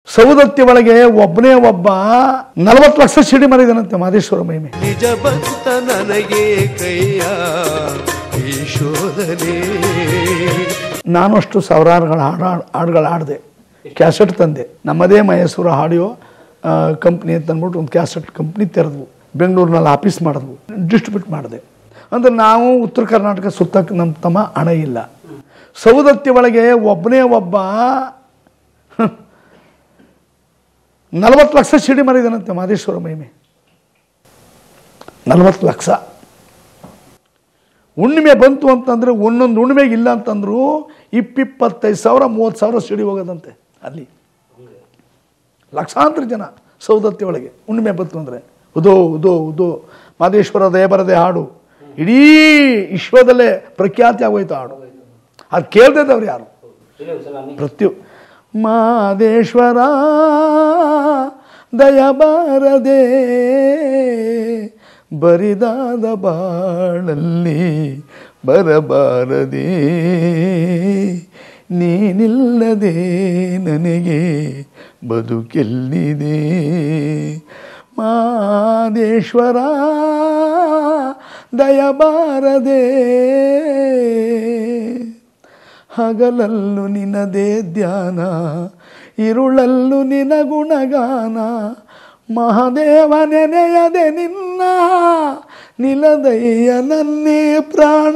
ಸೌದತ್ತಿ ಒಳಗೆ ಒಬ್ಬನೇ ಒಬ್ಬ ನಲವತ್ತು ಲಕ್ಷ ಸಿಡಿ ಮಾಡಿದಾನಂತೆ ಮಾದೇಶ್ವರ ಮಹಿಮೆ ನಿಜ ಭಕ್ತ ನನಗೆ ಕೈಯ ಈ ಶೋಧನೆ ನಾನು ಅಷ್ಟು ಸಾವಿರಾರುಗಳ ಹಾಡು ಹಾಡುಗಳು ಹಾಡಿದೆ ಕ್ಯಾಸೆಟ್ ತಂದೆ ನಮ್ಮದೇ ಮೈಸೂರು ಆಡಿಯೋ ಕಂಪ್ನಿ ಅಂತ ಅಂದ್ಬಿಟ್ಟು ಒಂದು ಕ್ಯಾಸೆಟ್ ಕಂಪ್ನಿ ತೆರೆದ್ವು ಬೆಂಗಳೂರಿನಲ್ಲಿ ಆಫೀಸ್ ಮಾಡಿದ್ವು ಡಿಸ್ಟ್ರಿಬ್ಯೂಟ್ ಮಾಡಿದೆ ಅಂದ್ರೆ ನಾವು ಉತ್ತರ ಕರ್ನಾಟಕ ಸುತ್ತಕ್ಕೆ ನಮ್ಮ ತಮ್ಮ ಹಣ ಇಲ್ಲ ಸೌದತ್ತಿ ಒಳಗೆ ಒಬ್ಬನೇ ಒಬ್ಬ ನಲವತ್ತು ಲಕ್ಷ ಸಿಡಿ ಮಾಡಿದಾನಂತೆ ಮಾದೇಶ್ವರ ಮಹಿಮೆ ನಲವತ್ತು ಲಕ್ಷ ಹುಣ್ಣಿಮೆ ಬಂತು ಅಂತಂದರೆ ಒಂದೊಂದು ಹುಣ್ಣಿಮೆಗೆ ಇಲ್ಲ ಅಂತಂದ್ರು ಇಪ್ಪಿಪ್ಪತ್ತೈದು ಸಾವಿರ ಮೂವತ್ತು ಸಾವಿರ ಸಿಡಿ ಹೋಗೋದಂತೆ ಅಲ್ಲಿ ಲಕ್ಷಾಂತರ ಜನ ಸೌದತ್ತಿ ಒಳಗೆ ಹುಣ್ಣಿಮೆ ಬಂತು ಅಂದರೆ ಉದೋ ಉದೋ ಉದೋ ಮಾದೇಶ್ವರ ದಯ ಬರದೆ ಹಾಡು ಇಡೀ ವಿಶ್ವದಲ್ಲೇ ಪ್ರಖ್ಯಾತಿ ಆಗೋಯ್ತು ಹಾಡು ಅದು ಕೇಳ್ತಿದ್ದವ್ರು ಯಾರು ಪ್ರತಿಯೊ ಮಾದೇಶ್ವರ ದಯ ಬಾರದೆ ಬರಿದಾದ ಬಾಳಲ್ಲಿ ಬರಬಾರದೆ ನೀನಿಲ್ಲದೆ ನನಗೆ ಬದುಕೆಲ್ಲಿದೆ ಮಾದೇಶ್ವರ ದಯ ಬಾರದೆ ಹಗಲಲ್ಲೂ ನಿನದೇ ಧ್ಯಾನ ಇರುಳಲ್ಲೂ ನಿನ ಗುಣಗಾನ ಮಹಾದೇವ ನೆನೆಯದೆ ನಿನ್ನ ನಿಲದಯ್ಯ ನನ್ನೇ ಪ್ರಾಣ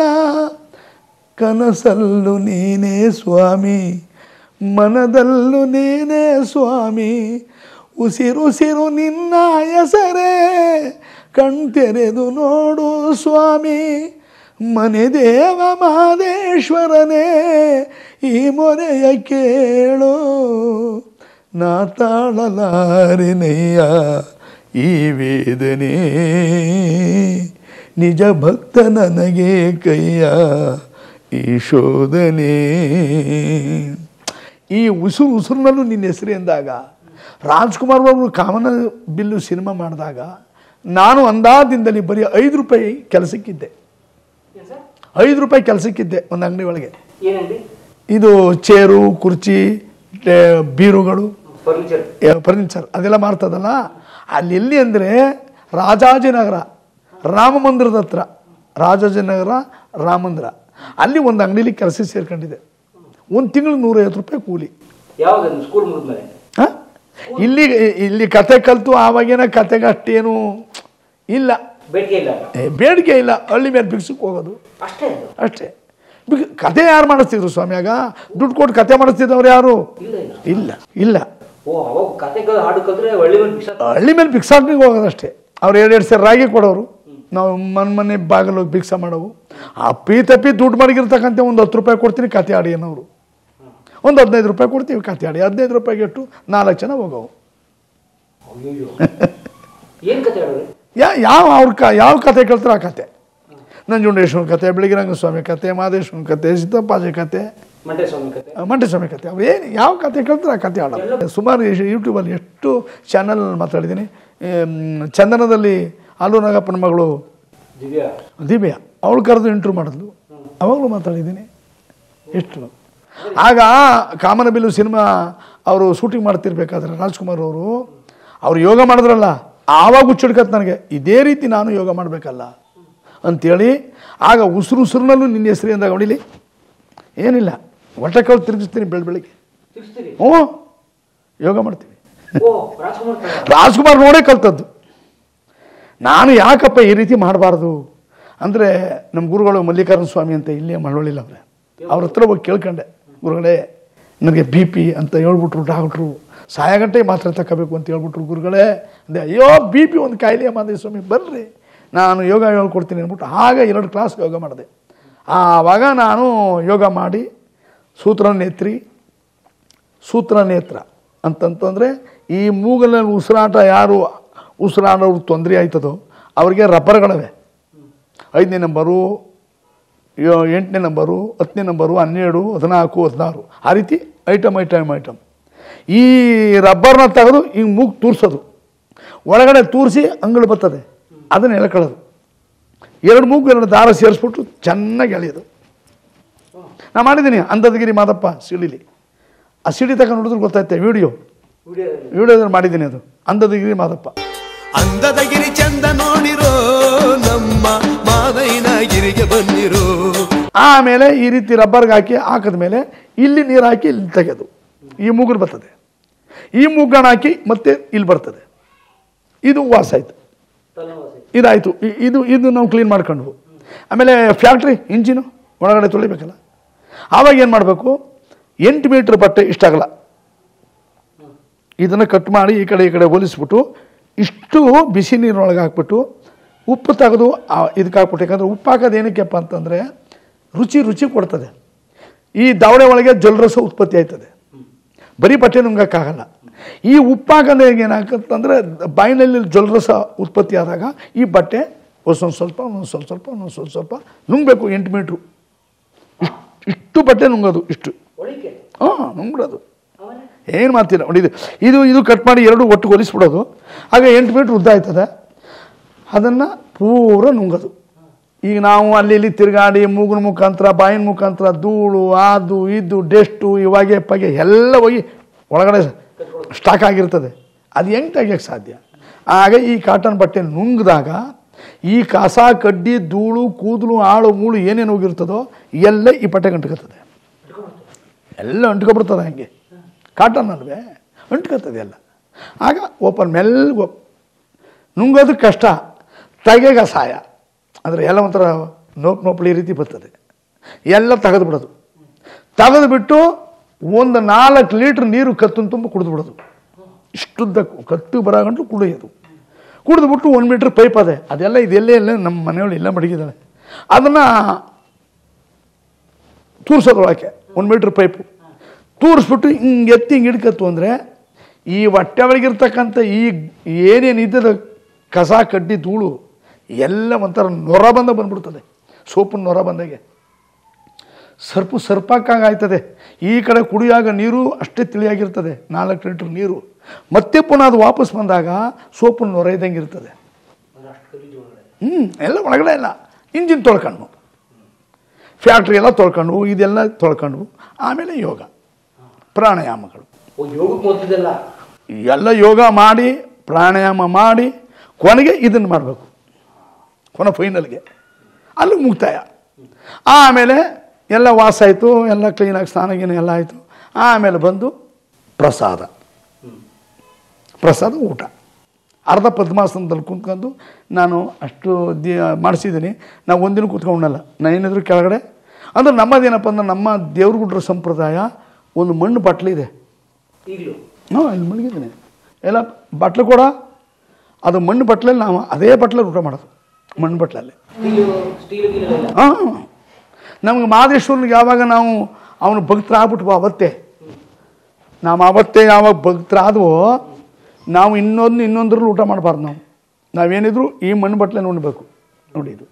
ಕನಸಲ್ಲೂ ನೀನೇ ಸ್ವಾಮಿ ಮನದಲ್ಲೂ ನೀನೇ ಸ್ವಾಮಿ ಉಸಿರುಸಿರು ನಿನ್ನ ಹೆಸರೇ ಕಣ್ತೆರೆದು ನೋಡು ಸ್ವಾಮಿ ಮನೆ ದೇವ ಮಹದೇಶ್ವರನೇ ಈ ಮೊರೆಯ ಕೇಳು ನಾ ತಾಳಲಾರೆನಯ್ಯ ಈ ವೇದನೆ ನಿಜ ಭಕ್ತ ನನಗೆ ಕೈಯ ಈ ಶೋಧನೆ ಈ ಉಸುರು ಉಸುರಿನಲ್ಲೂ ನಿನ್ನ ಹೆಸರು ಎಂದಾಗ ರಾಜ್ಕುಮಾರ್ ಅವರು ಕಾಮನ ಬಿಲ್ಲು ಸಿನಿಮಾ ಮಾಡಿದಾಗ ನಾನು ಅಂದಾದಿಂದಲೇ ಬರೀ ಐದು ರೂಪಾಯಿ ಕೆಲಸಕ್ಕಿದ್ದೆ ಐದು ರೂಪಾಯಿ ಕೆಲಸಕ್ಕಿದ್ದೆ ಒಂದು ಅಂಗಡಿ ಒಳಗೆ ಏನಂడి ಇದು ಚೇರು ಕುರ್ಚಿ ಟೇ- ಬೀರುಗಳು ಫರ್ನಿಚರ್ ಫರ್ನಿಚರ್ ಅದೆಲ್ಲ ಮಾಡ್ತದಲ್ಲ ಅಲ್ಲಿ ಎಲ್ಲಿ ಅಂದರೆ ರಾಜಾಜಿನಗರ ರಾಮ ಮಂದಿರದ ಹತ್ರ ರಾಜಾಜಿನಗರ ರಾಮ ಮಂದಿರ ಅಲ್ಲಿ ಒಂದು ಅಂಗಡಿಲಿ ಕೆಲಸ ಸೇರ್ಕೊಂಡಿದೆ ಒಂದು ತಿಂಗಳು ನೂರೈವತ್ತು ರೂಪಾಯಿ ಕೂಲಿ ಯಾವಾಗ ಸ್ಕೂಲ್ ಮುಗಿದ್ಮೇಲೆ ಹ? ಇಲ್ಲಿ ಇಲ್ಲಿ ಕತೆ ಕಲಿತು ಆವಾಗಿನ ಕತೆಗೆ ಅಷ್ಟೇನು ಇಲ್ಲ ಬೇಡಿಕೆ ಇಲ್ಲ ಏ, ಬೇಡಿಕೆ ಇಲ್ಲ ಹಳ್ಳಿ ಮೇಲೆ ಬಿಗ್ಸಕ್ಕೆ ಹೋಗೋದು ಅಷ್ಟೇ ಅದು ಅಷ್ಟೇ ಬಿಗ್ ಕತೆ ಯಾರು ಮಾಡಿಸ್ತಿದ್ರು ಸ್ವಾಮಿಯಾಗ ದುಡ್ಡು ಕೊಟ್ಟು ಕತೆ ಮಾಡಿಸ್ತಿದ್ದವ್ರು ಯಾರು ಇಲ್ಲ ಇಲ್ಲ ಇಲ್ಲ ಇಲ್ಲ ಓ ಅವಾಗ ಕತೆಗಳು ಹಾಡು ಕಲ್ತ್ರೆ ಒಳ್ಳೆ ಒಂದು ವಿಷ ಹಳ್ಳಿ ಮೇಲೆ ಭಿಕ್ಷಾಟನೆಗೆ ಹೋಗೋದಷ್ಟೇ ಅವ್ರು ಎರಡು ಎರಡು ಸೇರಿ ರಾಗಿ ಕೊಡೋರು ನಾವು ಮನೆ ಮನೆ ಬಾಗಿಲು ಹೋಗಿ ಭಿಕ್ಷಾ ಮಾಡೋವು ಆ ಪಿ ತಪ್ಪಿ ದುಡ್ಡು ಮಡಗಿರ್ತಕ್ಕಂಥ ಒಂದು ಹತ್ತು ರೂಪಾಯಿ ಕೊಡ್ತೀನಿ ಕತೆ ಆಡಿ ಅನ್ನೋರು ಒಂದು ಹದಿನೈದು ರೂಪಾಯಿ ಕೊಡ್ತೀವಿ ಕತೆ ಆಡಿ ಹದಿನೈದು ರೂಪಾಯಿಗೆ ಇಟ್ಟು ನಾಲ್ಕು ಜನ ಹೋಗೋವು ಅಯ್ಯೋ ಏನ್ ಕತೆ ಹೇಳೋದು ಯಾ ಯಾವ ಅವ್ರ ಕ ಯಾವ ಕತೆ ಕೇಳ್ತಾರೆ ಆ ಕತೆ ನಂಜುಂಡೇಶ್ವರ ಕತೆ ಬೆಳಗಿರಂಗ ಸ್ವಾಮಿ ಕತೆ ಮಾದೇಶ್ವರನ ಕತೆ ಸಿದ್ದಪ್ಪಾಜಿ ಕತೆ ಮಂಟೆ ಸ್ವಾಮಿ ಕತೆ ಮಂಟೇಸ್ವಾಮಿ ಕತೆ ಅವ್ರು ಏನು ಯಾವ ಕತೆ ಕೇಳ್ತಾರೆ ಆ ಕತೆ ಆಡೋದು ಸುಮಾರು ಎಷ್ಟು- ಯೂಟ್ಯೂಬಲ್ಲಿ ಎಷ್ಟು ಚಾನಲ್ ಮಾತಾಡಿದ್ದೀನಿ ಆಮ್, ಚಂದನದಲ್ಲಿ ಆಲೂ ನಾಗಪ್ಪನ ಮಗಳು ದಿವ್ಯಾ ದಿವ್ಯ ಅವಳು ಕರೆದು ಇಂಟ್ರ್ಯೂ ಮಾಡಿದ್ಲು ಅವಾಗಲೂ ಮಾತಾಡಿದ್ದೀನಿ ಎಷ್ಟು ಆಗ ಕಾಮನಬಿಲ್ಲು ಸಿನಿಮಾ ಅವರು ಶೂಟಿಂಗ್ ಮಾಡ್ತಿರ್ಬೇಕಾದ್ರೆ ರಾಜ್ಕುಮಾರ್ ಅವರು ಅವ್ರು ಯೋಗ ಮಾಡಿದ್ರಲ್ಲ ಆವಾಗ ಹುಚ್ಚಿಡ್ಕತ್ ನನಗೆ ಇದೇ ರೀತಿ ನಾನು ಯೋಗ ಮಾಡಬೇಕಲ್ಲ ಅಂಥೇಳಿ ಆಗ ಉಸಿರು ಉಸಿರಿನಲ್ಲೂ ನಿನ್ನ ಹೆಸರು ಎಂದಾಗ ಹೊಡಿಲಿ ಏನಿಲ್ಲ ಹೊಟ್ಟೆ ಕಾಲು ತಿರುಗಿಸ್ತೀನಿ ಬೆಳ ಬೆಳಿಗ್ಗೆ ತಿರ್ಸ್ತೀರಿ ಹ್ಞೂ ಯೋಗ ಮಾಡ್ತೀವಿ ಓ ರಾಜ್ಕುಮಾರ್ ತರ. ರಾಜ್ಕುಮಾರ್ ನೋಡೇ ಕಲ್ತದ್ದು ನಾನು ಯಾಕಪ್ಪ ಈ ರೀತಿ ಮಾಡಬಾರ್ದು ಅಂದರೆ ನಮ್ಮ ಗುರುಗಳು ಮಲ್ಲಿಕಾರ್ಜುನ ಸ್ವಾಮಿ ಅಂತ ಇಲ್ಲೇ ಮಳವಳ್ಳಿಲ್ಲ ಅವರೇ ಅವ್ರ ಹತ್ರ ಹೋಗಿ ಕೇಳ್ಕೊಂಡೆ ಗುರುಗಳೇ ನನಗೆ ಬಿ ಪಿ ಅಂತ ಹೇಳ್ಬಿಟ್ರು ಡಾಕ್ಟ್ರು ಸಾಯಗಂಟೆ ಮಾತ್ರ ತಗೋಬೇಕು ಅಂತ ಹೇಳ್ಬಿಟ್ರು ಗುರುಗಳೇ ಅಂದೆ ಅಯ್ಯೋ ಬಿ ಪಿ ಒಂದು ಕಾಯಿಲೆ ಮಾದೇ ಸ್ವಾಮಿ ಬರ್ರಿ ನಾನು ಯೋಗ ಹೇಳ್ಕೊಡ್ತೀನಿ ಅಂದ್ಬಿಟ್ಟು ಆಗ ಎರಡು ಕ್ಲಾಸ್ ಯೋಗ ಮಾಡಿದೆ ಆವಾಗ ನಾನು ಯೋಗ ಮಾಡಿ ಸೂತ್ರ ನೇತ್ರಿ ಸೂತ್ರ ನೇತ್ರ ಅಂತಂತಂದರೆ ಈ ಮೂಗಲಿನ ಉಸಿರಾಟ ಯಾರು ಉಸಿರಾಡೋರು ತೊಂದರೆ ಆಯ್ತದೋ ಅವರಿಗೆ ರಬ್ಬರ್ಗಳಿವೆ ಐದನೇ ನಂಬರು ಯೋ- ಎಂಟನೇ ನಂಬರು ಹತ್ತನೇ ನಂಬರು ಹನ್ನೆರಡು ಹದಿನಾಲ್ಕು ಹದಿನಾರು ಆ ರೀತಿ ಐಟಮ್ ಐಟಮ್ ಐಟಮ್ ಈ ರಬ್ಬರ್ನ ತೆಗೆದು ಹಿಂಗೆ ಮೂಗು ತೂರ್ಸೋದು ಒಳಗಡೆ ತೂರಿಸಿ ಅಂಗಳು ಬರ್ತದೆ ಅದನ್ನು ಎಳ್ಕೊಳ್ಳೋದು ಎರಡು ಮೂಗು ಎರಡು ದಾರ ಸೇರಿಸ್ಬಿಟ್ಟು ಚೆನ್ನಾಗಿ ಎಳೆಯೋದು ನಾ ಮಾಡಿದ್ದೀನಿ ಅಂದದಗಿರಿ ಮಾದಪ್ಪ ಸಿಡಿಲಿ ಆ ಸಿಡಿ ತಗೊಂಡು ನೋಡಿದ್ರೆ ಗೊತ್ತಾಯ್ತೆ ವಿಡಿಯೋ ವಿಡಿಯೋದಲ್ಲಿ ವಿಡಿಯೋದಲ್ಲಿ ಮಾಡಿದ್ದೀನಿ ಅದು ಅಂದದಗಿರಿ ಮಾದಪ್ಪ ಅಂದದ ಗಿರಿ ಚಂದ ನೋಡಿರೋ ನಮ್ಮ ಮಾದೈನ ಗಿರಿಗೆ ಬಂದಿರೋ ಆಮೇಲೆ ಈ ರೀತಿ ರಬ್ಬರ್ಗೆ ಹಾಕಿ ಹಾಕಿದ ಮೇಲೆ ಇಲ್ಲಿ ನೀರು ಹಾಕಿ ಇಲ್ಲಿ ತೆಗೆದು ಈ ಮೂಗುರು ಬರ್ತದೆ ಈ ಮೂಗಣ ಹಾಕಿ ಮತ್ತೆ ಇಲ್ಲಿ ಬರ್ತದೆ ಇದು ವಾಸ ಆಯ್ತು ತಲೆವಾಸಿ ಇದಾಯಿತು ಇದು ಇದು ನಾವು ಕ್ಲೀನ್ ಮಾಡ್ಕೊಂಡ್ವು ಆಮೇಲೆ ಫ್ಯಾಕ್ಟ್ರಿ ಇಂಜಿನು ಒಳಗಡೆ ತೊಳಿಬೇಕಲ್ಲ ಆವಾಗ ಏನು ಮಾಡಬೇಕು ಎಂಟು ಮೀಟ್ರ್ ಬಟ್ಟೆ ಇಷ್ಟಾಗಲ್ಲ ಇದನ್ನು ಕಟ್ ಮಾಡಿ ಈ ಕಡೆ ಈ ಕಡೆ ಹೋಲಿಸ್ಬಿಟ್ಟು ಇಷ್ಟು ಬಿಸಿ ನೀರಿನೊಳಗೆ ಹಾಕ್ಬಿಟ್ಟು ಉಪ್ಪು ತೆಗೆದು ಆ- ಇದಕ್ಕೆ ಹಾಕ್ಬಿಟ್ಟು ಯಾಕಂದ್ರೆ ಉಪ್ಪು ಹಾಕೋದು ಏನಕ್ಕೆಪ್ಪ ಅಂತಂದರೆ ರುಚಿ ರುಚಿ ಕೊಡ್ತದೆ ಈ ದವಡೆ ಒಳಗೆ ಜಲರಸ ಉತ್ಪತ್ತಿ ಆಯ್ತದೆ ಬರೀ ಬಟ್ಟೆ ನುಂಗಕ್ಕಾಗಲ್ಲ ಈ ಉಪ್ಪಾಗಂದ್ರೆ ಏನಾಗುತ್ತಂದ್ರೆ ಬಾಯಿನಲ್ಲಿ ಜಲರಸ ಉತ್ಪತ್ತಿ ಆದಾಗ ಈ ಬಟ್ಟೆ ಒಂದೊಂದು ಸ್ವಲ್ಪ ಒಂದೊಂದು ಸ್ವಲ್ಪ ಸ್ವಲ್ಪ ಒಂದೊಂದು ಸ್ವಲ್ಪ ಸ್ವಲ್ಪ ನುಂಗಬೇಕು ಎಂಟು ಮೀಟ್ರು ಇಷ್ಟು ಇಷ್ಟು ಬಟ್ಟೆ ನುಂಗೋದು ಇಷ್ಟು ಒಳಿಕೆ ಹಾಂ ನುಂಗ್ಬಿಡೋದು ಆಮೇಲೆ ಏನು ಮಾಡ್ತೀರ ನೋಡಿ ಇದು ಇದು ಇದು ಕಟ್ ಮಾಡಿ ಎರಡು ಒಟ್ಟು ಹೊಲಿಸ್ಬಿಡೋದು ಆಗ ಎಂಟು ಮೀಟ್ರ್ ಉದ್ದ ಆಯ್ತದೆ ಅದನ್ನು ಪೂರ ನುಂಗೋದು ಈಗ ನಾವು ಅಲ್ಲಿ ಇಲ್ಲಿ ತಿರುಗಾಡಿ ಮೂಗಿನ ಮುಖಾಂತರ ಬಾಯಿನ ಮುಖಾಂತರ ಧೂಳು ಅದು ಇದು ಡೆಸ್ಟು ಇವಾಗೆ ಪಗೆ ಎಲ್ಲ ಹೋಗಿ ಒಳಗಡೆ ಸ್ಟಾಕ್ ಆಗಿರ್ತದೆ ಅದು ಹೆಂಗೆ ತೆಗಿಯೋಕ್ಕೆ ಸಾಧ್ಯ ಆಗ ಈ ಕಾಟನ್ ಬಟ್ಟೆ ನುಂಗಿದಾಗ ಈ ಕಸ ಕಡ್ಡಿ ಧೂಳು ಕೂದಲು ಆಳು ಮೂಳು ಏನೇನು ಹೋಗಿರ್ತದೋ ಎಲ್ಲ ಈ ಬಟ್ಟೆ ಗಂಟ್ಕೊತದೆ ಎಲ್ಲ ಅಂಟ್ಕೊಬಿಡ್ತದೆ ಹಂಗೆ ಕಾಟನ್ ಅಲ್ವೇ ಅಂಟ್ಕೊತದೆ ಎಲ್ಲ ಆಗ ಓಪನ್ ಮೆಲ್ಗ ನುಂಗೋದು ಕಷ್ಟ ತೆಗೆಗ ಸಹಾಯ ಅಂದರೆ ಎಲ್ಲ ಒಂಥರ ನೋಪ್ ನೋಪಳಿ ರೀತಿ ಬರ್ತದೆ ಎಲ್ಲ ತೆಗೆದು ಬಿಡೋದು ತೆಗೆದುಬಿಟ್ಟು ಒಂದು ನಾಲ್ಕು ಲೀಟ್ರ್ ನೀರು ಕತ್ತನ್ನು ತುಂಬ ಕುಡಿದು ಬಿಡೋದು ಇಷ್ಟುದ್ದ ಕತ್ತು ಬರಗಂಟು ಕುಡಿಯೋದು ಕುಡಿದ್ಬಿಟ್ಟು ಒಂದು ಮೀಟ್ರ್ ಪೈಪ್ ಅದೇ ಅದೆಲ್ಲ ಇದೆಲ್ಲೇ ಇಲ್ಲ ನಮ್ಮ ಮನೆಯೊಳಗೆ ಎಲ್ಲ ಮಡಗಿದ್ದಾಳೆ ಅದನ್ನು ತೂರ್ಸೋದು ಒಳಕ್ಕೆ ಒಂದು ಮೀಟ್ರ್ ಪೈಪು ತೂರಿಸ್ಬಿಟ್ಟು ಹಿಂಗೆ ಎತ್ತಿ ಹಿಂಗೆ ಹಿಡ್ಕತ್ತು ಅಂದರೆ ಈ ಹೊಟ್ಟೆ ಒಳಗಿರ್ತಕ್ಕಂಥ ಈ ಏನೇನು ಇದ್ದದ ಕಸ ಕಡ್ಡಿ ಧೂಳು ಎಲ್ಲ ಒಂಥರ ನೊರ ಬಂದ ಬಂದ್ಬಿಡ್ತದೆ ಸೋಪಿನ ನೊರ ಬಂದಾಗೆ ಸರ್ಪು ಸರ್ಪಕ್ಕಾಗ್ತದೆ ಈ ಕಡೆ ಕುಡಿಯಾಗ ನೀರು ಅಷ್ಟೇ ತಿಳಿಯಾಗಿರ್ತದೆ ನಾಲ್ಕು ಲೀಟ್ರ್ ನೀರು ಮತ್ತೆ ಪುನಃ ಅದು ವಾಪಸ್ ಬಂದಾಗ ಸೋಪಿನ ನೊರ ಇದ್ದಂಗೆ ಇರ್ತದೆ ಒಂದು ಅಷ್ಟು ಗಲೀಜು ಒಳಗಡೆ ಹ್ಞೂ ಎಲ್ಲ ಒಳಗಡೆ ಎಲ್ಲ ಇಂಜಿನ್ ತೊಳ್ಕೊಂಡು ಫ್ಯಾಕ್ಟ್ರಿ ಎಲ್ಲ ತೊಳ್ಕೊಂಡು ಇದೆಲ್ಲ ತೊಳ್ಕೊಂಡು ಆಮೇಲೆ ಯೋಗ ಪ್ರಾಣಾಯಾಮಗಳು ಓ ಯೋಗಕ್ಕೆ ಮೊದಲಿದೆಲ್ಲ ಎಲ್ಲ ಯೋಗ ಮಾಡಿ ಪ್ರಾಣಾಯಾಮ ಮಾಡಿ ಕೊನೆಗೆ ಇದನ್ನು ಮಾಡಬೇಕು ಕೊನೆ ಫೈನಲ್ಗೆ ಅಲ್ಲಿ ಮುಕ್ತಾಯ ಆಮೇಲೆ ಎಲ್ಲ ವಾಸ ಆಯಿತು ಎಲ್ಲ ಕ್ಲೀನಾಗಿ ಸ್ನಾನ ಗೀನ ಎಲ್ಲ ಆಯಿತು ಆಮೇಲೆ ಬಂದು ಪ್ರಸಾದ ಪ್ರಸಾದ ಊಟ ಅರ್ಧ ಪದ್ಮಾಸನದಲ್ಲಿ ಕುಂತ್ಕೊಂಡು ನಾನು ಅಷ್ಟು ದಿ ಮಾಡಿಸಿದ್ದೀನಿ ನಾವು ಒಂದಿನ ಕೂತ್ಕೊಂಡಲ್ಲ ನಾನು ಏನಿದ್ರು ಕೆಳಗಡೆ ಅಂದ್ರೆ ನಮ್ಮದೇನಪ್ಪ ಅಂದ್ರೆ ನಮ್ಮ ದೇವ್ರ ಗುಡ್ರ ಸಂಪ್ರದಾಯ ಒಂದು ಮಣ್ಣು ಬಟ್ಲಿದೆ ಈಗಲೂ ಹಾಂ ಇಲ್ಲಿ ಮಲಗಿದ್ದೀನಿ ಎಲ್ಲ ಬಟ್ಲು ಕೂಡ ಅದು ಮಣ್ಣು ಬಟ್ಲಲ್ಲಿ ನಾವು ಅದೇ ಬಟ್ಲಲ್ಲಿ ಊಟ ಮಾಡೋದು ಮಣ್ಣು ಬಟ್ಲಲ್ಲಿ ಸ್ಟೀಲು ಸ್ಟೀಲು ಗೀಲೆಲ್ಲ ಹಾಂ ನಮ್ಗೆ ಮಾದೇಶ್ವರನಿಗೆ ಯಾವಾಗ ನಾವು ಅವನು ಭಕ್ತರಾಗ್ಬಿಟ್ವು ಅವತ್ತೇ ನಾವು ಅವತ್ತೇ ಯಾವಾಗ ಭಕ್ತರಾದವೋ ನಾವು ಇನ್ನೊಂದು ಇನ್ನೊಂದ್ರಲ್ಲಿ ಊಟ ಮಾಡಬಾರ್ದು ನಾವು ನಾವೇನಿದ್ರು ಈ ಮಣ್ಣು ಬಟ್ಲೆ ಉಣ್ಬೇಕು ನೋಡಿ ಇದು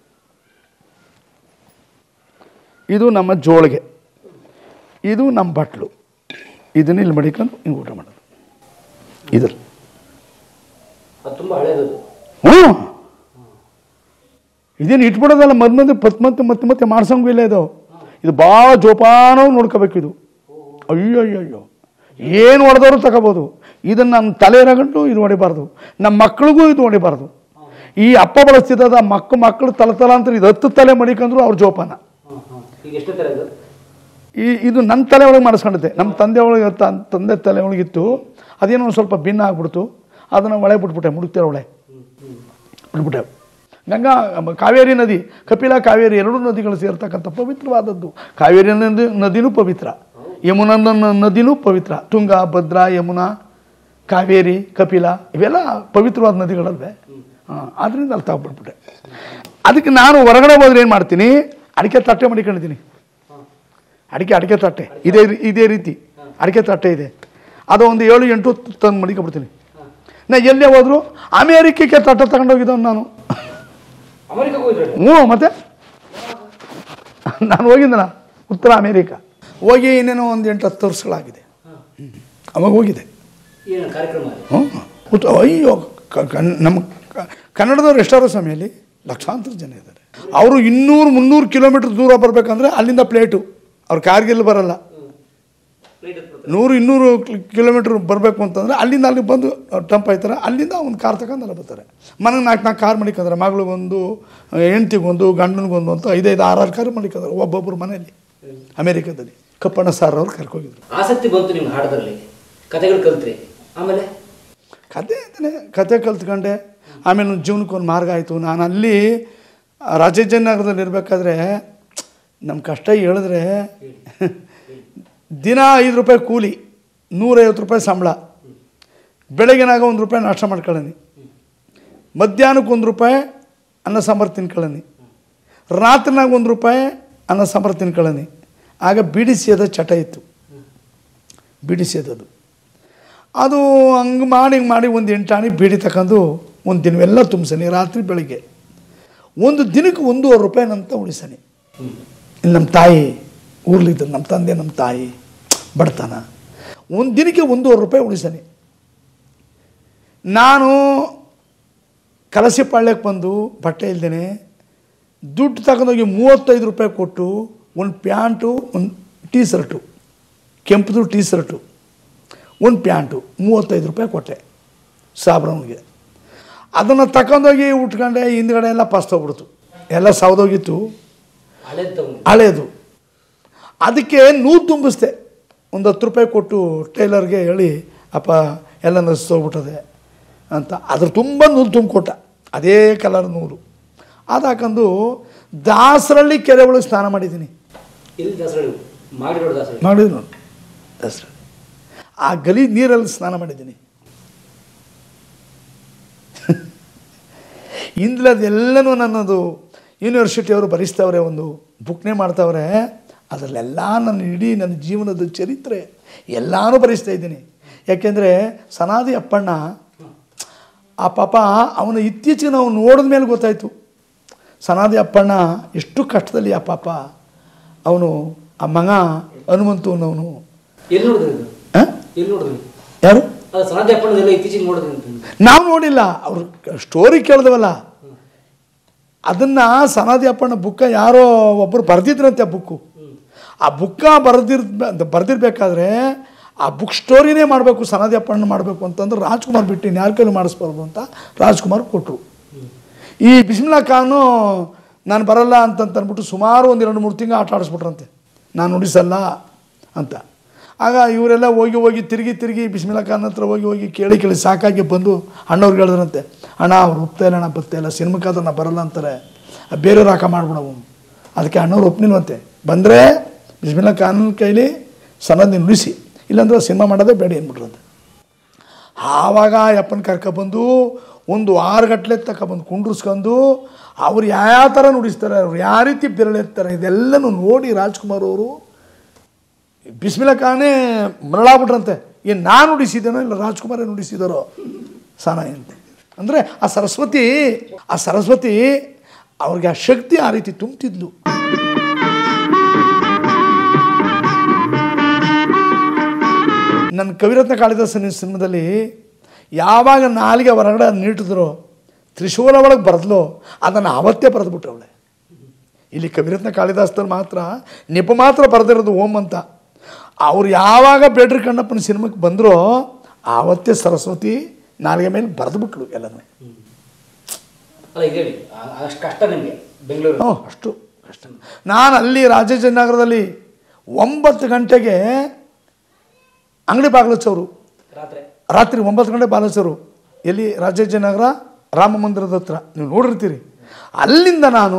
ಇದು ನಮ್ಮ ಜೋಳಿಗೆ ಇದು ನಮ್ಮ ಬಟ್ಲು ಇದನ್ನ ಇಲ್ಲಿ ಮಡಿಕೊಂಡು ಹಿಂಗೆ ಊಟ ಮಾಡೋದು ಇದ್ರಲ್ಲಿ ಅದು ತುಂಬ ಹಳೇದದು ಹ್ಞೂ ಇದೇನು ಇಟ್ಬಿಡೋದಲ್ಲ ಮದ್ ಮದ್ದು ಪತ್ ಮತ್ತೆ ಮತ್ತೆ ಮತ್ತೆ ಮಾಡ್ಸಂಗೂ ಇಲ್ಲ ಇದು ಇದು ಭಾಳ ಜೋಪಾನವಾಗಿ ನೋಡ್ಕೋಬೇಕು ಇದು ಅಯ್ಯೋ ಅಯ್ಯೋ ಅಯ್ಯೋ ಏನು ಹೊಡೆದವರು ತಗೋಬೋದು ಇದನ್ನು ನಮ್ಮ ತಲೆ ರಗಂಟು ಇದು ಹೊಡಿಬಾರ್ದು ನಮ್ಮ ಮಕ್ಳಿಗೂ ಇದು ಹೊಡಿಬಾರ್ದು ಈ ಅಪ್ಪ ಬಳಸ್ತಿದ್ದದ ಮಕ್ಕ ಮಕ್ಕಳು ತಲೆ ತಲಾಂತರ ಇದು ಹತ್ತು ತಲೆ ಮಡಿಕಂದ್ರು ಅವ್ರ ಜೋಪಾನ ಹಾಂ ಹಾಂ ಈಗ ಎಷ್ಟೇ ಥರ ಇದು ಈ ಇದು ನನ್ನ ತಲೆ ಒಳಗೆ ಮಾಡಿಸ್ಕೊಂಡಿದ್ದೆ ನಮ್ಮ ತಂದೆ ಒಳಗೆ ತ- ತಂದೆ ತಲೆ ಒಳಗಿತ್ತು ಅದೇನೋ ಒಂದು ಸ್ವಲ್ಪ ಭಿನ್ನ ಆಗ್ಬಿಡ್ತು ಅದನ್ನು ಒಳಗೆ ಬಿಟ್ಬಿಟ್ಟೆ ಮುಡುಕ್ತಿರೋ ಒಳೆ ಬಿಟ್ಬಿಟ್ಟೆ ಗಂಗಾ ಮ- ಕಾವೇರಿ ನದಿ ಕಪಿಲ ಕಾವೇರಿ ಎರಡೂ ನದಿಗಳು ಸೇರ್ತಕ್ಕಂಥ ಪವಿತ್ರವಾದದ್ದು ಕಾವೇರಿ ನದಿ ನದಿನೂ ಪವಿತ್ರ ಯಮುನಾ ನ- ನದಿನೂ ಪವಿತ್ರ ತುಂಗ ಭದ್ರಾ ಯಮುನಾ ಕಾವೇರಿ ಕಪಿಲ ಇವೆಲ್ಲ ಪವಿತ್ರವಾದ ನದಿಗಳಲ್ವೇ ಹಾಂ ಅದರಿಂದ ಅಲ್ಲಿ ತಗೊಬಿಟ್ಬಿಟ್ಟೆ ಅದಕ್ಕೆ ನಾನು ಹೊರಗಡೆ ಹೋದ್ರೆ ಏನು ಮಾಡ್ತೀನಿ ಅಡಿಕೆ ತಟ್ಟೆ ಮಡಿಕೊಂಡಿದ್ದೀನಿ ಅಡಿಕೆ ಅಡಿಕೆ ತಟ್ಟೆ ಇದೇ ರೀ- ಇದೇ ರೀತಿ ಅಡಿಕೆ ತಟ್ಟೆ ಇದೆ ಅದು ಒಂದು ಏಳು ಎಂಟು ತಂದು ಮಡಿಕೊಬಿಡ್ತೀನಿ ನಾ ಎಲ್ಲೇ ಹೋದ್ರು ಅಮೇರಿಕಕ್ಕೆ ತಟ್ಟೆ ತಗೊಂಡೋಗಿದ್ದವನು ನಾನು ಅಮೆರಿಕಕ್ಕೆ ಹೋಗಿದ್ರೆ ಹ್ಞೂ ಮತ್ತೆ ನಾನು ಹೋಗಿದ್ದನ ಉತ್ತರ ಅಮೇರಿಕ ಹೋಗಿ ಇನ್ನೇನೋ ಒಂದು ಎಂಟು ಹತ್ತು ವರ್ಷಗಳಾಗಿದೆ ಹ್ಮ್. ಅವಾಗ ಹೋಗಿದೆ ಏನು ಕಾರ್ಯಕ್ರಮ ಅದು ಹ್ಞೂ ಉತ್ತ ಅಯ್ಯೋ ಕ- ಕನ್- ನಮ್ಮ ಕ- ಕನ್ನಡದವ್ರು ಎಷ್ಟಾರು ಸಮಯಲ್ಲಿ ಲಕ್ಷಾಂತರ ಜನ ಇದ್ದಾರೆ ಅವರು ಇನ್ನೂರು ಮುನ್ನೂರು ಕಿಲೋಮೀಟ್ರ್ ದೂರ ಬರಬೇಕಂದ್ರೆ ಅಲ್ಲಿಂದ ಪ್ಲೇಟು ಅವ್ರು ಕಾರ್ಗಿಲ್ ಬರಲ್ಲ ರೈಟ್ ಹತ್ಬಿಡ್ತಾರೆ ನೂರು ಇನ್ನೂರು ಕಿ- ಕಿಲೋಮೀಟ್ರ್ ಬರಬೇಕು ಅಂತಂದ್ರೆ ಅಲ್ಲಿಂದ ಅಲ್ಲಿಗೆ ಬಂದು ಟಂಪ್ ಆಯ್ತಾರೆ ಅಲ್ಲಿಂದ ಒಂದು ಕಾರ್ ತಗೊಂಡು ಅಲ್ಲಿ ಬರ್ತಾರೆ ಮನೆಗೆ ನಾಲ್ಕು ನಾಲ್ಕು ಕಾರ್ ಮಾಡಿಕಂದ್ರೆ ಮಗಳಿಗೊಂದು ಹೆಂಡ್ತಿಗೊಂದು ಗಂಡನಿಗೊಂದು ಅಂತ ಐದೈದು ಆರಾರು ಕಾರ್ ಮಾಡಿಕಂದ್ರೆ ಒಬ್ಬೊಬ್ಬರು ಮನೆಯಲ್ಲಿ ಅಮೇರಿಕಾದಲ್ಲಿ ಕಪ್ಪಣ್ಣ ಸಾರ್ ಅವ್ರು ಕರ್ಕೋಗಿದ್ರು ಆಸಕ್ತಿ ಬಂತು ನಿಮ್ಗೆ ಹಾಡೋದ್ರಲ್ಲಿ ಕತೆಗಳು ಕಲ್ತ್ರಿ ಆಮೇಲೆ ಕತೆ ಅಂತಾನೆ ಕತೆ ಕಲ್ತ್ಕೊಂಡೆ ಆಮೇಲೆ ನನ್ನ ಜೀವನಕ್ಕೆ ಒಂದು ಮಾರ್ಗ ಆಯಿತು ನಾನು ಅಲ್ಲಿ ರಾಜಾಜಿನಗರದಲ್ಲಿ ಇರಬೇಕಾದ್ರೆ ನಮ್ಮ ಕಷ್ಟ ಹೇಳಿದ್ರೆ ದಿನ ಐದು ರೂಪಾಯಿ ಕೂಲಿ ನೂರೈವತ್ತು ರೂಪಾಯಿ ಸಂಬಳ ಬೆಳಗಿನಾಗ ಒಂದು ರೂಪಾಯಿ ನಾಷ್ಟ ಮಾಡ್ಕೊಳ್ಳೀನಿ ಮಧ್ಯಾಹ್ನಕ್ಕೆ ಒಂದು ರೂಪಾಯಿ ಅನ್ನ ಸಾಂಬಾರು ತಿನ್ಕೊಳ್ಳೀನಿ ರಾತ್ರಿನಾಗ ಒಂದು ರೂಪಾಯಿ ಅನ್ನ ಸಾಂಬಾರು ತಿನ್ಕೊಳ್ಳೀನಿ ಆಗ ಬೀಡಿ ಸೇದ ಚಟ ಇತ್ತು ಬೀಡಿ ಸೇದೋದು ಅದು ಹಂಗೆ ಮಾಡಿ ಹಿಂಗೆ ಮಾಡಿ ಒಂದು ಎಂಟಾಣಿ ಬೀಡಿ ತಗೊಂಡು ಒಂದು ದಿನವೆಲ್ಲ ತುಂಬಿಸನಿ ರಾತ್ರಿ ಬೆಳಿಗ್ಗೆ ಒಂದು ದಿನಕ್ಕೆ ಒಂದೂವರೆ ರೂಪಾಯಿನಂತ ಉಳಿಸನಿ ಇಲ್ಲಿ ನಮ್ಮ ತಾಯಿ ಊರ್ಲಿದ್ರು ನಮ್ಮ ತಂದೆ ನಮ್ಮ ತಾಯಿ ಬಡತನ ಒಂದು ದಿನಕ್ಕೆ ಒಂದೂವರೆ ರೂಪಾಯಿ ಉಳಿಸನಿ ನಾನು ಕಲಸಿ ಪಾಳ್ಯಕ್ಕೆ ಬಂದು ಬಟ್ಟೆ ಇಲ್ದೇನೆ ದುಡ್ಡು ತಗೊಂಡೋಗಿ ಮೂವತ್ತೈದು ರೂಪಾಯಿ ಕೊಟ್ಟು ಒಂದು ಪ್ಯಾಂಟು ಒಂದು ಟೀ ಶರ್ಟು ಕೆಂಪುದು ಟೀ ಶರ್ಟು ಒಂದು ಪ್ಯಾಂಟು ಮೂವತ್ತೈದು ರೂಪಾಯಿ ಕೊಟ್ಟೆ ಸಾಬ್ರವ್ನಿಗೆ ಅದನ್ನು ತಗೊಂಡೋಗಿ ಉಟ್ಕೊಂಡೆ ಹಿಂದ್ಗಡೆ ಎಲ್ಲ ಪಸ್ಟ್ ಹೋಗ್ಬಿಡ್ತು ಎಲ್ಲ ಸೌದೋಗಿತ್ತು ಹಳೇದು ತಗೊಂಡು ಹಳೇದು ಅದಕ್ಕೆ ನೂರು ತುಂಬಿಸ್ದೆ ಒಂದು ಹತ್ತು ರೂಪಾಯಿ ಕೊಟ್ಟು ಟೈಲರ್ಗೆ ಹೇಳಿ ಅಪ್ಪ ಎಲ್ಲ ನಸಿಸೋಗ್ಬಿಟ್ಟದೆ ಅಂತ ಅದ್ರ ತುಂಬ ನೂರು ತುಂಬಿಕೊಟ್ಟ ಅದೇ ಕಲರ್ ನೂರು ಅದು ಹಾಕೊಂಡು ದಾಸರಳ್ಳಿ ಕೆರೆ ಒಳಗೆ ಸ್ನಾನ ಮಾಡಿದ್ದೀನಿ ಎಲ್ಲಿ ದಾಸರಳ್ಳಿ ಮಾಡಿರೋಡು ದಾಸರಳ್ಳಿ ಮಾಡಿದ್ರು ನೋಡಿ ದಾಸರಳ್ಳಿ ಆ ಗಲಿ ನೀರಲ್ಲಿ ಸ್ನಾನ ಮಾಡಿದ್ದೀನಿ ಇಂದ್ಲದೆಲ್ಲನೂ ನನ್ನದು ಯೂನಿವರ್ಸಿಟಿಯವರು ಬರೆಸ್ತವ್ರೆ ಒಂದು ಬುಕ್ನೇ ಮಾಡ್ತಾವ್ರೆ ಅದರಲ್ಲೆಲ್ಲ ನನ್ನ ಇಡೀ ನನ್ನ ಜೀವನದ ಚರಿತ್ರೆ ಎಲ್ಲನೂ ಬರೆಸ್ತಾ ಇದ್ದೀನಿ ಯಾಕೆಂದರೆ ಸನಾದಿ ಅಪ್ಪಣ್ಣ ಆ ಪಾಪ ಅವನು ಇತ್ತೀಚೆಗೆ ನಾವು ನೋಡಿದ ಮೇಲೆ ಗೊತ್ತಾಯಿತು ಸನಾದಿ ಅಪ್ಪಣ್ಣ ಎಷ್ಟು ಕಷ್ಟದಲ್ಲಿ ಆ ಪಾಪ ಅವನು ಆ ಮಗ ಹನುಮಂತು ಅನ್ನೋನು ಎಲ್ಲಿ ನೋಡಿದ್ರಿ ಇದು ಆ? ಎಲ್ಲಿ ನೋಡಿದ್ರಿ ಯಾರು ಅದು ಸನಾದಿ ಅಪ್ಪಣದೆಲ್ಲ ಇತ್ತೀಚೆಗೆ ನೋಡಿದ್ರಿ ಅಂತ ನಾವು ನೋಡಿಲ್ಲ ಅವ್ರು ಸ್ಟೋರಿ ಕೇಳಿದವಲ್ಲ ಅದನ್ನು ಸನಾದಿ ಅಪ್ಪಣ್ಣ ಬುಕ್ಕ ಯಾರೋ ಒಬ್ಬರು ಬರೆದಿದ್ರಂತೆ ಆ ಬುಕ್ಕು ಆ ಬುಕ್ಕ ಬರೆದಿರ್ ಬರೆದಿರ್ಬೇಕಾದ್ರೆ ಆ ಬುಕ್ ಸ್ಟೋರಿನೇ ಮಾಡಬೇಕು ಸನಾದಿ ಅಪ್ಪಣ್ಣ ಮಾಡಬೇಕು ಅಂತಂದ್ರೆ ರಾಜ್ಕುಮಾರ್ ಬಿಟ್ಟು ಯಾರ ಕೈಲಿ ಮಾಡಿಸ್ಬಾರ್ದು ಅಂತ ರಾಜ್ಕುಮಾರ್ ಕೊಟ್ಟರು ಈ ಬಿಸ್ಮಿಲ್ಲಾ ಖಾನು ನಾನು ಬರಲ್ಲ ಅಂತ ಅಂದ್ಬಿಟ್ಟು ಸುಮಾರು ಒಂದು ಎರಡು ಮೂರು ತಿಂಗಳು ಆಟ ಆಡಿಸ್ಬಿಟ್ರಂತೆ ನಾನು ನುಡಿಸಲ್ಲ ಅಂತ ಆಗ ಇವರೆಲ್ಲ ಹೋಗಿ ಹೋಗಿ ತಿರುಗಿ ತಿರುಗಿ ಬಿಸ್ಮಿಲ್ಲಾ ಖಾನ್ ಹತ್ರ ಹೋಗಿ ಹೋಗಿ ಕೇಳಿ ಕೇಳಿ ಸಾಕಾಗಿ ಬಂದು ಅಣ್ಣವ್ರಿಗೆ ಹೇಳಿದ್ರಂತೆ ಅಣ್ಣ ಅವ್ರು ಒಪ್ತಾ ಇಲ್ಲ ಅಣ್ಣ ಬರ್ತಾ ಇಲ್ಲ ಸಿನಿಮಾಕ್ಕಾದ್ರೆ ನಾ ಬರಲ್ಲ ಅಂತಾರೆ ಆ ಬೇರೆಯವ್ರು ಹಾಕ ಮಾಡ್ಬಿಡವು ಅದಕ್ಕೆ ಅಣ್ಣವ್ರು ಒಪ್ನಿಲ್ವಂತೆ ಬಂದರೆ ಬಿಸ್ಮಿಲ್ಲಾ ಖಾನ್ ಕೈಲಿ ಸನದಿ ನುಡಿಸಿ ಇಲ್ಲಾಂದ್ರೆ ಸಿನಿಮಾ ಮಾಡೋದೇ ಬೇಡ ಅಂದ್ಬಿಟ್ರಂತೆ ಆವಾಗ ಯಪ್ಪನ ಕರ್ಕೊಬಂದು ಒಂದು ಆರು ಗಟ್ಟಲೆ ತಗೊಬಂದು ಕುಂಡ್ರಿಸ್ಕೊಂಡು ಅವ್ರು ಯಾವ ಥರ ನುಡಿಸ್ತಾರೆ ಅವ್ರು ಯಾವ ರೀತಿ ಬೆರಳೆತ್ತಾರೆ ಇದೆಲ್ಲನೂ ನೋಡಿ ರಾಜ್ಕುಮಾರ್ ಅವರು ಬಿಸ್ಮಿಲ್ಲಾ ಖಾನೇ ಮರಳಾಗ್ಬಿಟ್ರಂತೆ ಏನು ನಾನು ನುಡಿಸಿದ್ದೇನೋ ಇಲ್ಲ ರಾಜ್ಕುಮಾರೇ ನುಡಿಸಿದಾರೋ ಸಾನ ಅಂತ ಅಂದರೆ ಆ ಸರಸ್ವತಿ ಆ ಸರಸ್ವತಿ ಅವ್ರಿಗೆ ಆ ಶಕ್ತಿ ಆ ರೀತಿ ತುಂಬ್ತಿದ್ಲು ನನ್ನ ಕವಿರತ್ನ ಕಾಳಿದಾಸನ ಸಿನಿಮಾದಲ್ಲಿ ಯಾವಾಗ ನಾಲಿಗೆ ಹೊರಗಡೆ ನೀಟಿದ್ರು ತ್ರಿಶೂಲ ಒಳಗೆ ಬರೆದ್ಲು ಅದನ್ನು ಅವತ್ತೇ ಬರೆದ್ಬಿಟ್ಟವಳೆ ಇಲ್ಲಿ ಕವಿರತ್ನ ಕಾಳಿದಾಸದಲ್ಲಿ ಮಾತ್ರ ನೆಪ ಮಾತ್ರ ಬರೆದಿರೋದು ಓಂ ಅಂತ ಅವ್ರು ಯಾವಾಗ ಬೇಡ್ರಿ ಕಣ್ಣಪ್ಪನ ಸಿನಿಮಾಕ್ಕೆ ಬಂದರೋ ಆವತ್ತೇ ಸರಸ್ವತಿ ನಾಲಿಗೆ ಮೇಲೆ ಬರೆದ್ಬಿಟ್ಲು ಎಲ್ಲನೂ ಅಲ್ಲ ಇದು ಹೇಳಿ ಆ- ಅಷ್ಟು ಕಷ್ಟ ನಿಮಗೆ ಬೆಂಗಳೂರು ಹ್ಞೂ ಅಷ್ಟು ಕಷ್ಟ ನಾನು ಅಲ್ಲಿ ರಾಜಾಜಿನಗರದಲ್ಲಿ ಒಂಬತ್ತು ಗಂಟೆಗೆ ಅಂಗಡಿ ಬಾಗಿಲಚ್ಚವರು ರಾತ್ರಿ ರಾತ್ರಿ ಒಂಬತ್ತು ಗಂಟೆ ಬಾಲಚರು ಎಲ್ಲಿ ರಾಜಾಜಿನಗರ ರಾಮ ಮಂದಿರದ ಹತ್ರ ನೀವು ನೋಡಿರ್ತೀರಿ ಅಲ್ಲಿಂದ ನಾನು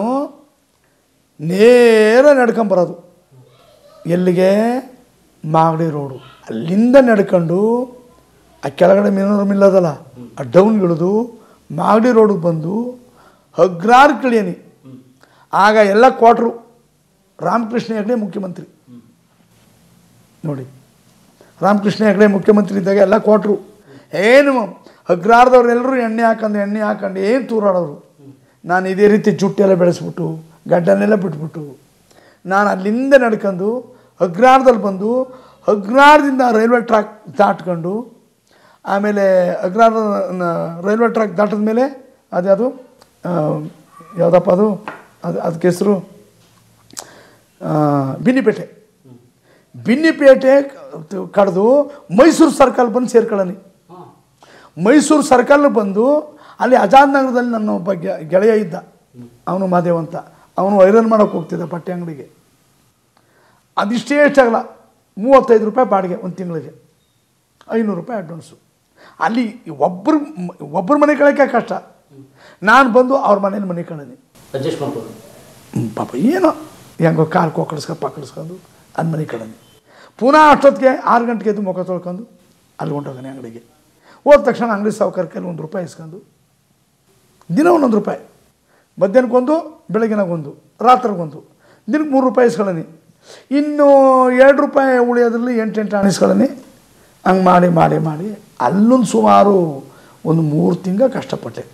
ನೇರ ನಡ್ಕೊಂಬರೋದು ಎಲ್ಲಿಗೆ ಮಾಗಡಿ ರೋಡು ಅಲ್ಲಿಂದ ನಡ್ಕೊಂಡು ಆ ಕೆಳಗಡೆ ಮೀನೂರು ಮಿಲ್ಲದಲ್ಲ ಆ ಡೌನ್ ಇಳಿದು ಮಾಗಡಿ ರೋಡಿಗೆ ಬಂದು ಹಗ್ರಾರ್ ಕಿಳಿಯನಿ ಆಗ ಎಲ್ಲ ಕ್ವಾಟ್ರು ರಾಮಕೃಷ್ಣ ಹೆಗಡೆ ಮುಖ್ಯಮಂತ್ರಿ ನೋಡಿ ರಾಮಕೃಷ್ಣ ಹೆಗಡೆ ಮುಖ್ಯಮಂತ್ರಿ ಇದ್ದಾಗ ಎಲ್ಲ ಕೊಟ್ಟರು ಏನು ಹಗ್ರಾರದವ್ರೆಲ್ಲರೂ ಎಣ್ಣೆ ಹಾಕೊಂಡು ಎಣ್ಣೆ ಹಾಕೊಂಡು ಏನು ತೂರಾಡೋರು ನಾನು ಇದೇ ರೀತಿ ಜುಟ್ಟೆಲ್ಲ ಬೆಳೆಸ್ಬಿಟ್ಟು ಗಡ್ಡನ್ನೆಲ್ಲ ಬಿಟ್ಬಿಟ್ಟು ನಾನು ಅಲ್ಲಿಂದ ನಡ್ಕೊಂಡು ಹಗ್ರಾರದಲ್ಲಿ ಬಂದು ಹಗ್ರಾರದಿಂದ ರೈಲ್ವೆ ಟ್ರ್ಯಾಕ್ ದಾಟ್ಕೊಂಡು ಆಮೇಲೆ ಅಗ್ರಾರ ರೈಲ್ವೆ ಟ್ರ್ಯಾಕ್ ದಾಟಿದ ಮೇಲೆ ಅದ್ಯಾವುದು ಆ, ಯಾವುದಪ್ಪ ಅದು ಅದು ಅದಕ್ಕೆ ಹೆಸರು ಬಿನ್ನಿಪೇಟೆ ಬಿನ್ನಿಪೇಟೆ ಕಡ್ದು ಮೈಸೂರು ಸರ್ಕಲ್ ಬಂದು ಸೇರ್ಕೊಳ್ಳಿ ಹಾಂ ಮೈಸೂರು ಸರ್ಕಲ್ ಬಂದು ಅಲ್ಲಿ ಆಜಾದ್ ನಗರದಲ್ಲಿ ನನ್ನ ಒಬ್ಬ ಗೆ- ಗೆಳೆಯ ಇದ್ದ ಅವನು ಮಾದೇವ್ ಅಂತ ಅವನು ಐರನ್ ಮಾಡೋಕೆ ಹೋಗ್ತಿದ್ದ ಬಟ್ಟೆ ಅಂಗಡಿಗೆ ಅದಿಷ್ಟೇ ಎಷ್ಟಾಗಲ್ಲ ಮೂವತ್ತೈದು ರೂಪಾಯಿ ಬಾಡಿಗೆ ಒಂದು ತಿಂಗಳಿಗೆ ಐನೂರು ರೂಪಾಯಿ ಅಡ್ವಾನ್ಸು ಅಲ್ಲಿ ಒಬ್ಬರು ಒಬ್ಬರು ಮನೆ ಕಳಕ್ಕೆ ಕಷ್ಟ ನಾನು ಬಂದು ಅವ್ರ ಮನೇಲಿ ಮನೆ ಕಳೀನಿ ಅಡ್ಜಸ್ಟ್ ಮಾಡ್ಬೋದು ಹ್ಮ್, ಪಾಪ ಏನೋ ಹೆಂಗೋ ಕಾಲು ಕೊಕ್ಕಡಿಸ್ಕೊಂಡು ಪಕ್ಕಡಿಸ್ಕೊಂಡು ಅದು ಮನೆ ಕಳೀನಿ ಪುನಃ ಅಷ್ಟೊತ್ತಿಗೆ ಆರು ಗಂಟೆಗೆ ಎದ್ದು ಮುಖ ತೊಳ್ಕೊಂಡು ಅಲ್ಲಿ ಹೊಂಟೋಗಾನೆ ಅಂಗಡಿಗೆ ಹೋದ ತಕ್ಷಣ ಅಂಗಡಿ ಸಾವುಕಾರ ಕೈಲಿ ಒಂದು ರೂಪಾಯಿ ಇಸ್ಕೊಂಡು ದಿನ ಒಂದೊಂದು ರೂಪಾಯಿ ಮಧ್ಯಾಹ್ನಕ್ಕೊಂದು ಬೆಳಗಿನಾಗೊಂದು ರಾತ್ರಿಗೊಂದು ದಿನಕ್ಕೆ ಮೂರು ರೂಪಾಯಿ ಇಸ್ಕೊಳ್ಳಿ ಇನ್ನು ಎರಡು ರೂಪಾಯಿ ಉಳಿಯೋದ್ರಲ್ಲಿ ಎಂಟು ಎಂಟು ಅಣಿಸ್ಕೊಳ್ಳಿ ಹಂಗೆ ಮಾಡಿ ಮಾಡಿ ಮಾಡಿ ಅಲ್ಲೊಂದು ಸುಮಾರು ಒಂದು ಮೂರು ತಿಂಗಳು ಕಷ್ಟಪಟ್ಟೆ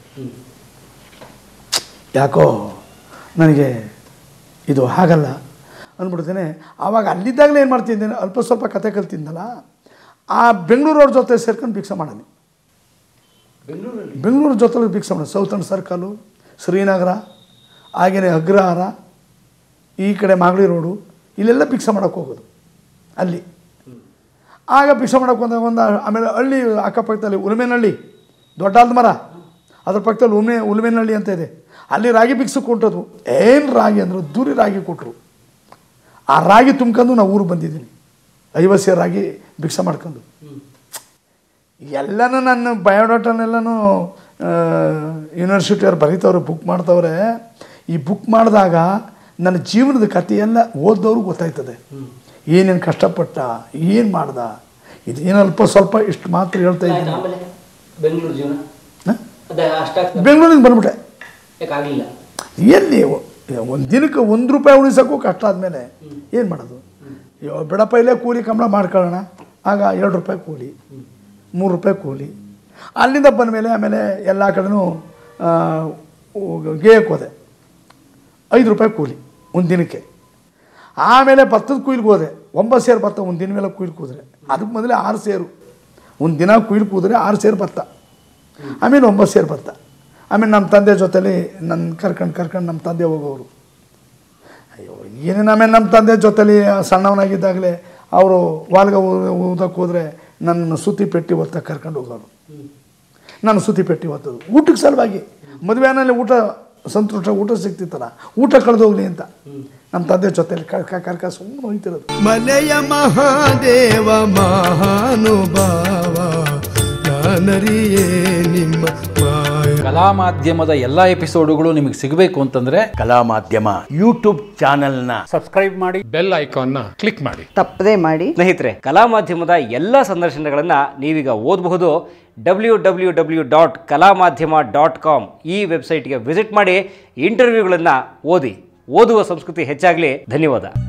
ಯಾಕೋ ನನಗೆ ಇದು ಹಾಗಲ್ಲ ಅಂದ್ಬಿಡ್ತೇನೆ ಆವಾಗ ಅಲ್ಲಿದ್ದಾಗಲೇ ಏನು ಮಾಡ್ತಿದ್ದೇನೆ ಅಲ್ಪ ಸ್ವಲ್ಪ ಕತೆ ಕಲ್ತಿದ್ದಲ್ಲ ಆ ಬೆಂಗಳೂರವ್ರ ಜೊತೆ ಸೇರ್ಕೊಂಡು ಭಿಕ್ಷೆ ಮಾಡೋಣ ಬೆಂಗಳೂರಲ್ಲಿ ಬೆಂಗಳೂರು ಜೊತೆಲಿ ಭಿಕ್ಷೆ ಮಾಡೋದು ಸೌತರ್ನ್ ಸರ್ಕಲು ಶ್ರೀನಗರ ಹಾಗೆಯೇ ಅಗ್ರಹಾರ ಈ ಕಡೆ ಮಾಗಡಿ ರೋಡು ಇಲ್ಲೆಲ್ಲ ಭಿಕ್ಷೆ ಮಾಡೋಕ್ಕೆ ಹೋಗೋದು ಅಲ್ಲಿ ಆಗ ಭಿಕ್ಷೆ ಮಾಡೋಕೆ ಬಂದಾಗ ಒಂದು ಆಮೇಲೆ ಹಳ್ಳಿ ಅಕ್ಕಪಕ್ಕದಲ್ಲಿ ಉಳುಮೆನಹಳ್ಳಿ ದೊಡ್ಡ ಆಲ್ದ ಮರ ಅದ್ರ ಪಕ್ಕದಲ್ಲಿ ಉಲ್ಮೆ ಉಳುಮೆನಹಳ್ಳಿ ಅಂತ ಇದೆ ಅಲ್ಲಿ ರಾಗಿ ಭಿಕ್ಷೆ ಕೊಟ್ಟದು ಏನು ರಾಗಿ ಅಂದ್ರೆ ದೂರಿ ರಾಗಿ ಕೊಟ್ಟರು ಆ ರಾಗಿ ತುಂಬ್ಕೊಂಡು ನಾವು ಊರಿಗೆ ಬಂದಿದ್ದೀನಿ ಐವತ್ತು ಸೇರು ರಾಗಿ ಭಿಕ್ಷೆ ಮಾಡ್ಕೊಂಡು ಎಲ್ಲನೂ ನನ್ನ ಬಯೋಡಾಟನೆಲ್ಲನೂ ಯೂನಿವರ್ಸಿಟಿಯವ್ರು ಬರೀತವ್ರೆ ಬುಕ್ ಮಾಡ್ತವ್ರೆ ಈ ಬುಕ್ ಮಾಡಿದಾಗ ನನ್ನ ಜೀವನದ ಕಥೆಯೆಲ್ಲ ಓದ್ದವ್ರಿಗೆ ಗೊತ್ತಾಯ್ತದೆ ಏನೇನು ಕಷ್ಟಪಟ್ಟ ಏನು ಮಾಡ್ದ ಇದು ಏನು ಅಲ್ಪ ಸ್ವಲ್ಪ ಇಷ್ಟು ಮಾತ್ರ ಹೇಳ್ತಾ ಆಯ್ತು ಇದ್ದೀನಿ ಆಮೇಲೆ ಬೆಂಗಳೂರು ಜೀವನ ಹ? ಅದೇ ಅಷ್ಟಾಗ್ತದೆ ಬೆಂಗಳೂರಿಗೆ ಬಂದ್ಬಿಟ್ಟೆ ಯಾಕೆ ಆಗಲಿಲ್ಲ ಎಲ್ಲಿ ಒಂದು ದಿನಕ್ಕೆ ಒಂದು ರೂಪಾಯಿ ಉಳಿಸೋಕ್ಕೂ ಕಷ್ಟ ಆದಮೇಲೆ ಏನು ಮಾಡೋದು ಅಯ್ಯೋ ಬಿಡಪ್ಪ ಇಲ್ಲೇ ಕೂಲಿ ಕಂಬಳ ಮಾಡ್ಕೊಳ್ಳೋಣ ಆಗ ಎರಡು ರೂಪಾಯಿ ಕೂಲಿ ಮೂರು ರೂಪಾಯಿ ಕೂಲಿ ಅಲ್ಲಿಂದ ಬಂದ ಮೇಲೆ ಆಮೇಲೆ ಎಲ್ಲ ಕಡೆನೂ ಗೇಯಕ್ಕೆ ಹೋದೆ ಐದು ರೂಪಾಯಿ ಕೂಲಿ ಒಂದು ದಿನಕ್ಕೆ ಆಮೇಲೆ ಭತ್ತದ ಕುಯ್ಲಿಗೆ ಹೋದೆ ಒಂಬತ್ತು ಸೇರು ಭತ್ತ ಒಂದು ದಿನ ಮೇಲೆ ಕುಯ್ಲು ಕೂದ್ರೆ ಅದಕ್ಕೆ ಮೊದಲೇ ಆರು ಸೇರು ಒಂದು ದಿನ ಕುಯ್ಲು ಕೂದ್ರೆ ಆರು ಸೇರು ಭತ್ತ ಆಮೇಲೆ ಒಂಬತ್ತು ಸೇರು ಭತ್ತ ಆಮೇಲೆ ನಮ್ಮ ತಂದೆ ಜೊತೆಲಿ ನನ್ನ ಕರ್ಕೊಂಡು ಕರ್ಕೊಂಡು ನಮ್ಮ ತಂದೆ ಹೋಗೋರು ಅಯ್ಯೋ ಏನೇನು ಆಮೇಲೆ ನಮ್ಮ ತಂದೆ ಜೊತೆಲಿ ಸಣ್ಣವನಾಗಿದ್ದಾಗಲೇ ಅವರು ವಾಲ್ಗ ಊದಕ್ಕೆ ಹೋದರೆ ನನ್ನ ಸುತ್ತಿ ಪೆಟ್ಟಿ ಒತ್ತ ಕರ್ಕೊಂಡು ಹೋಗೋರು ನಾನು ಸುತ್ತಿ ಪೆಟ್ಟಿ ಒತ್ತದು ಊಟಕ್ಕೆ ಸಲುವಾಗಿ ಮದುವೆನಲ್ಲಿ ಊಟ ಸಂತೋಷ ಊಟ ಸಿಗ್ತಿತ್ತಲ್ಲ ಊಟ ಕಳೆದೋಗ್ಲಿ ಅಂತ ನಮ್ಮ ತಂದೆ ಜೊತೆಲಿ ಕರ್ಕ ಕರ್ಕ ಸುಮ್ಮನೆ ಹೋಯ್ತಿರೋದು ಮಲೆಯ ಮಹಾದೇವ ಮಹಾನುಭಾವ ನಾನರಿಯೇ ನಿಮ್ಮ ಮಾಯ ಕಲಾ ಮಾಧ್ಯಮದ ಎಲ್ಲ ಎಪಿಸೋಡುಗಳು ನಿಮಗೆ ಸಿಗಬೇಕು ಅಂತಂದ್ರೆ ಕಲಾ ಮಾಧ್ಯಮ ಯೂಟ್ಯೂಬ್ ಚಾನೆಲ್ನ ಬೆಲ್ ಐಕಾನ್ನ ಕ್ಲಿಕ್ ಮಾಡಿ ತಪ್ಪದೇ ಮಾಡಿ ಸ್ನೇಹಿತರೆ ಕಲಾ ಮಾಧ್ಯಮದ ಎಲ್ಲ ಸಂದರ್ಶನಗಳನ್ನು ನೀವೀಗ ಓದಬಹುದು ಡಬ್ಲ್ಯೂ ಡಬ್ಲ್ಯೂ ಡಬ್ಲ್ಯೂ ಡಾಟ್ ಕಲಾ ಮಾಧ್ಯಮ ಡಾಟ್ ಕಾಮ್ ಈ ವೆಬ್ಸೈಟ್ಗೆ ವಿಸಿಟ್ ಮಾಡಿ ಇಂಟರ್ವ್ಯೂಗಳನ್ನು ಓದಿ ಓದುವ ಸಂಸ್ಕೃತಿ ಹೆಚ್ಚಾಗಲಿ ಧನ್ಯವಾದ